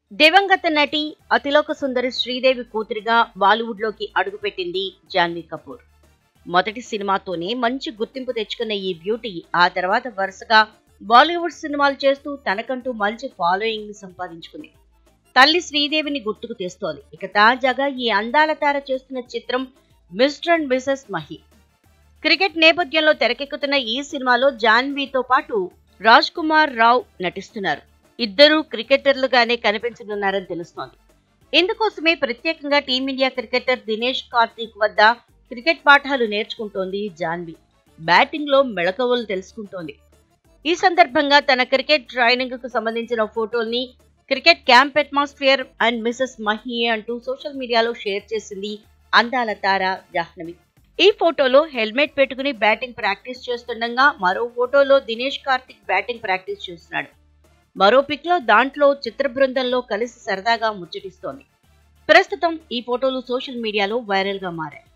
దివంగత నటి అతిలోక సుందరి శ్రీదేవి కూతురిగా బాలీవుడ్ లోకి అడుగుపెట్టింది జాన్వీ కపూర్ మొదటి సినిమాతోనే మంచి గుర్తింపు తెచ్చుకున్న ఈ బ్యూటీ ఆ తర్వాత వరుసగా బాలీవుడ్ సినిమాలు చేస్తూ తనకంటూ మంచి ఫాలోయింగ్ ని సంపాదించుకుంది తల్లి శ్రీదేవిని గుర్తుకు తెస్తోంది ఇక తాజాగా ఈ అందాల తార చేస్తున్న చిత్రం Mr and Mrs Mahi cricket నేపథ్యంలో తెరకెక్కుతున్న ఈ సినిమాలో జాన్వీతో పాటు రాజ్ కుమార్ రావు నటిస్తున్నారు ఇద్దరూ క్రికెటర్లుగానే కనిపించనున్నారని తెలుస్తోంది ఇందుకోసమే ప్రత్యేకంగా టీమిండియా క్రికెటర్ దినేష్ కార్తీక్ వద్ద క్రికెట్ పాఠాలు నేర్చుకుంటోంది జాన్వి బ్యాటింగ్ లో మెళకువలు తెలుసుకుంటోంది ఈ సందర్భంగా తన క్రికెట్ ట్రైనింగ్ కు సంబంధించిన ఫోటోల్ని cricket camp atmosphere and Mrs Mahi అంటూ సోషల్ మీడియాలో షేర్ చేసింది అందాల తార జాహ్నవి ఈ ఫోటోలో హెల్మెట్ పెట్టుకుని బ్యాటింగ్ ప్రాక్టీస్ చేస్తుండగా మరో ఫోటోలో దినేష్ కార్తిక్ బ్యాటింగ్ ప్రాక్టీస్ చేస్తున్నాడు మరో పిక్ లో దాంట్లో చిత్ర బృందంలో కలిసి సరదాగా ముచ్చటిస్తోంది ప్రస్తుతం ఈ ఫోటోలు సోషల్ మీడియాలో వైరల్ గా మారాయి